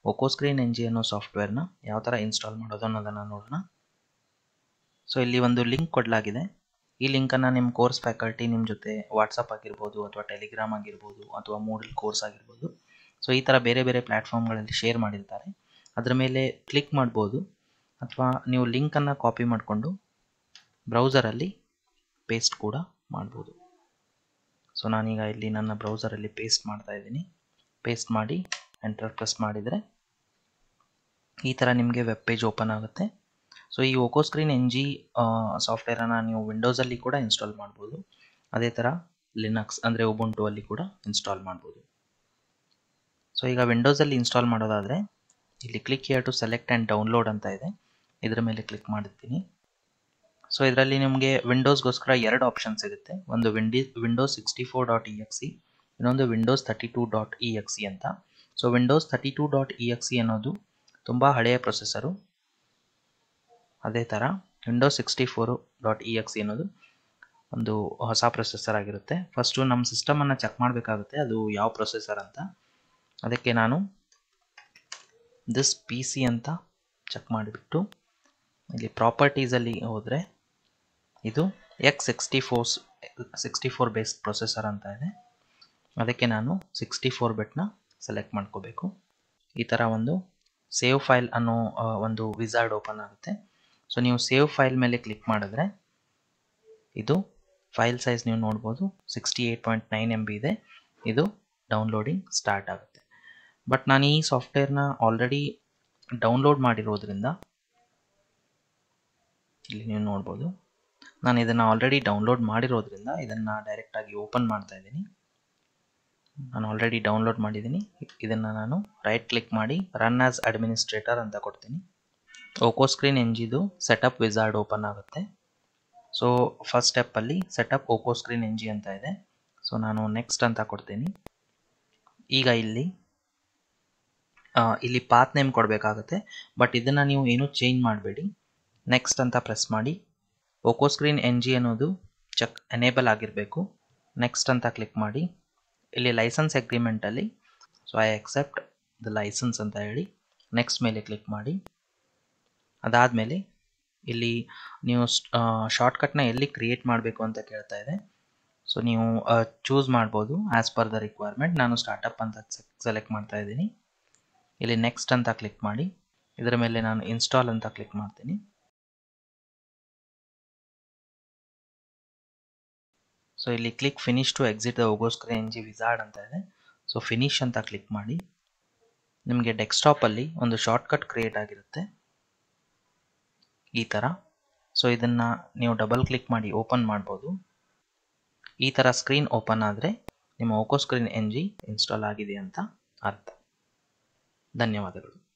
ಒಕೋ screen N G ಅನ್ನೋ ಸಾಫ್ಟ್ವೇರ್ನ ಯಾವ ಥರ ಇನ್ಸ್ಟಾಲ್ ಮಾಡೋದು ಅನ್ನೋದನ್ನು ನೋಡೋಣ ಸೊ ಇಲ್ಲಿ ಒಂದು ಲಿಂಕ್ ಕೊಡಲಾಗಿದೆ ಈ ಲಿಂಕನ್ನು ನಿಮ್ಮ ಕೋರ್ಸ್ ಫ್ಯಾಕಲ್ಟಿ ನಿಮ್ಮ ಜೊತೆ ವಾಟ್ಸಪ್ ಆಗಿರ್ಬೋದು ಅಥವಾ ಟೆಲಿಗ್ರಾಮ್ ಆಗಿರ್ಬೋದು ಅಥವಾ ಮೂಡಲ್ ಕೋರ್ಸ್ ಆಗಿರ್ಬೋದು ಸೊ ಈ ಥರ ಬೇರೆ ಬೇರೆ ಪ್ಲ್ಯಾಟ್ಫಾರ್ಮ್ಗಳಲ್ಲಿ ಶೇರ್ ಮಾಡಿರ್ತಾರೆ ಅದರ ಮೇಲೆ ಕ್ಲಿಕ್ ಮಾಡ್ಬೋದು ಅಥವಾ ನೀವು ಲಿಂಕನ್ನು ಕಾಪಿ ಮಾಡಿಕೊಂಡು ಬ್ರೌಸರಲ್ಲಿ ಪೇಸ್ಟ್ ಕೂಡ ಮಾಡ್ಬೋದು ಸೊ ನಾನೀಗ ಇಲ್ಲಿ ನನ್ನ ಬ್ರೌಸರಲ್ಲಿ ಪೇಸ್ಟ್ ಮಾಡ್ತಾ ಇದ್ದೀನಿ ಪೇಸ್ಟ್ ಮಾಡಿ ಎಂಟರ್ ಪ್ರೆಸ್ ಮಾಡಿದರೆ ಈ ಥರ ನಿಮಗೆ ವೆಬ್ ಪೇಜ್ ಓಪನ್ ಆಗುತ್ತೆ ಸೊ ಈ ಓಕೋ ಸ್ಕ್ರೀನ್ ಎನ್ ಜಿ ಸಾಫ್ಟ್ವೇರನ್ನು ನೀವು ವಿಂಡೋಸಲ್ಲಿ ಕೂಡ ಇನ್ಸ್ಟಾಲ್ ಮಾಡ್ಬೋದು ಅದೇ ಥರ ಲಿನಕ್ಸ್ ಅಂದರೆ ಉಬುಂಟು ಅಲ್ಲಿ ಕೂಡ ಇನ್ಸ್ಟಾಲ್ ಮಾಡ್ಬೋದು ಸೊ ಈಗ ವಿಂಡೋಸಲ್ಲಿ ಇನ್ಸ್ಟಾಲ್ ಮಾಡೋದಾದರೆ ಇಲ್ಲಿ click here to select and download ಅಂತ ಇದೆ ಇದರ ಮೇಲೆ ಕ್ಲಿಕ್ ಮಾಡಿರ್ತೀನಿ ಸೊ ಇದರಲ್ಲಿ ನಿಮಗೆ ವಿಂಡೋಸ್ಗೋಸ್ಕರ ಎರಡು ಆಪ್ಷನ್ ಸಿಗುತ್ತೆ ಒಂದು ವಿಂಡಿ Windows sixty four dot E X C ಇನ್ನೊಂದು Windows thirty two dot E X C ಅಂತ so Windows thirty two dot E X C ಅನ್ನೋದು ತುಂಬ ಹಳೆಯ ಪ್ರೊಸೆಸರು ಅದೇ ಥರ Windows sixty four dot E X C ಅನ್ನೋದು ಒಂದು ಹೊಸ ಪ್ರೊಸೆಸರ್ ಆಗಿರುತ್ತೆ ಫಸ್ಟು ನಮ್ಮ ಸಿಸ್ಟಮನ್ನು ಚೆಕ್ ಮಾಡಬೇಕಾಗುತ್ತೆ ಅದು ಯಾವ ಪ್ರೊಸೆಸರ್ ಅಂತ ಅದಕ್ಕೆ ನಾನು ದಿಸ್ ಪಿ ಸಿ ಅಂತ ಚೆಕ್ ಮಾಡಿಬಿಟ್ಟು ಇಲ್ಲಿ ಪ್ರಾಪರ್ಟೀಸಲ್ಲಿ ಹೋದರೆ ಇದು X sixty fours sixty four based processor ಅಂತ ಇದೆ ಅದಕ್ಕೆ ನಾನು ಸಿಕ್ಸ್ಟಿ ಫೋರ್ ಬೆಟ್ನ ಸೆಲೆಕ್ಟ್ ಮಾಡ್ಕೋಬೇಕು ಈ ಥರ ಒಂದು ಸೇವ್ ಫೈಲ್ ಅನ್ನೋ ಒಂದು ವಿಸಾರ್ಡ್ ಓಪನ್ ಆಗುತ್ತೆ ಸೊ ನೀವು ಸೇವ್ ಫೈಲ್ ಮೇಲೆ ಕ್ಲಿಕ್ ಮಾಡಿದ್ರೆ ಇದು ಫೈಲ್ ಸೈಜ್ ನೀವು ನೋಡ್ಬೋದು sixty eight point nine M B ಇದೆ ಇದು ಡೌನ್ಲೋಡಿಂಗ್ ಸ್ಟಾರ್ಟ್ ಆಗುತ್ತೆ ಬಟ್ ನಾನು ಈ ಸಾಫ್ಟ್ವೇರ್ನ ಆಲ್ರೆಡಿ ಡೌನ್ಲೋಡ್ ಮಾಡಿರೋದ್ರಿಂದ ಇಲ್ಲಿ ನೀವು ನೋಡ್ಬೋದು ನಾನು ಇದನ್ನು ಆಲ್ರೆಡಿ ಡೌನ್ಲೋಡ್ ಮಾಡಿರೋದ್ರಿಂದ ಇದನ್ನು ಡೈರೆಕ್ಟಾಗಿ ಓಪನ್ ಮಾಡ್ತಾ ಇದ್ದೀನಿ ನಾನು ಆಲ್ರೆಡಿ ಡೌನ್ಲೋಡ್ ಮಾಡಿದ್ದೀನಿ ಇದನ್ನು ನಾನು ರೈಟ್ ಕ್ಲಿಕ್ ಮಾಡಿ ರನ್ ಆಸ್ ಅಡ್ಮಿನಿಸ್ಟ್ರೇಟರ್ ಅಂತ ಕೊಡ್ತೀನಿ ಓಕೋ ಸ್ಕ್ರೀನ್ ಎಂಜಿದು ಸೆಟಪ್ ವಿಸಾರ್ಡ್ ಓಪನ್ ಆಗುತ್ತೆ ಸೊ ಫಸ್ಟ್ ಸ್ಟೆಪ್ಪಲ್ಲಿ setup oko screen N G ಅಂತ ಇದೆ ಸೊ ನಾನು ನೆಕ್ಸ್ಟ್ ಅಂತ ಕೊಡ್ತೀನಿ ಈಗ ಇಲ್ಲಿ ಇಲ್ಲಿ ಪಾತ್ ನೇಮ್ ಕೊಡಬೇಕಾಗುತ್ತೆ ಬಟ್ ಇದನ್ನು ನೀವು ಏನೂ ಚೇಂಜ್ ಮಾಡಬೇಡಿ ನೆಕ್ಸ್ಟ್ ಅಂತ ಪ್ರೆಸ್ ಮಾಡಿ ಓಕೋ ಸ್ಕ್ರೀನ್ ಎನ್ ಜಿ ಅನ್ನೋದು ಚೆಕ್ ಎನೇಬಲ್ ಆಗಿರಬೇಕು ನೆಕ್ಸ್ಟ್ ಅಂತ ಕ್ಲಿಕ್ ಮಾಡಿ ಇಲ್ಲಿ ಲೈಸೆನ್ಸ್ ಅಗ್ರಿಮೆಂಟಲ್ಲಿ so I accept the license ಅಂತ ಹೇಳಿ ನೆಕ್ಸ್ಟ್ ಮೇಲೆ ಕ್ಲಿಕ್ ಮಾಡಿ ಅದಾದಮೇಲೆ ಇಲ್ಲಿ ನೀವು ಶಾರ್ಟ್ಕಟ್ನ ಎಲ್ಲಿ ಕ್ರಿಯೇಟ್ ಮಾಡಬೇಕು ಅಂತ ಕೇಳ್ತಾ ಇದೆ ಸೊ ನೀವು ಚೂಸ್ ಮಾಡ್ಬೋದು ಆ್ಯಸ್ ಪರ್ ದ ರಿಕ್ವೈರ್ಮೆಂಟ್ ನಾನು ಸ್ಟಾರ್ಟಪ್ ಅಂತ ಸೆಲೆಕ್ಟ್ ಮಾಡ್ತಾ ಇದ್ದೀನಿ ಇಲ್ಲಿ ನೆಕ್ಸ್ಟ್ ಅಂತ ಕ್ಲಿಕ್ ಮಾಡಿ ಇದರ ಮೇಲೆ ನಾನು ಇನ್ಸ್ಟಾಲ್ ಅಂತ ಕ್ಲಿಕ್ ಮಾಡ್ತೀನಿ ಸೊ ಇಲ್ಲಿ click finish to exit the oko screen N G wizard ಅಂತ ಇದೆ ಸೊ ಫಿನಿಶ್ ಅಂತ ಕ್ಲಿಕ್ ಮಾಡಿ ನಿಮಗೆ ಡೆಸ್ಕ್ಟಾಪಲ್ಲಿ ಒಂದು ಶಾರ್ಟ್ಕಟ್ ಕ್ರಿಯೇಟ್ ಆಗಿರುತ್ತೆ ಈ ಥರ ಸೊ ಇದನ್ನು ನೀವು ಡಬಲ್ ಕ್ಲಿಕ್ ಮಾಡಿ ಓಪನ್ ಮಾಡ್ಬೋದು ಈ ಥರ ಸ್ಕ್ರೀನ್ ಓಪನ್ ಆದರೆ ನಿಮ್ಮ oko screen N G install ಆಗಿದೆ ಅಂತ ಅರ್ಥ ಧನ್ಯವಾದಗಳು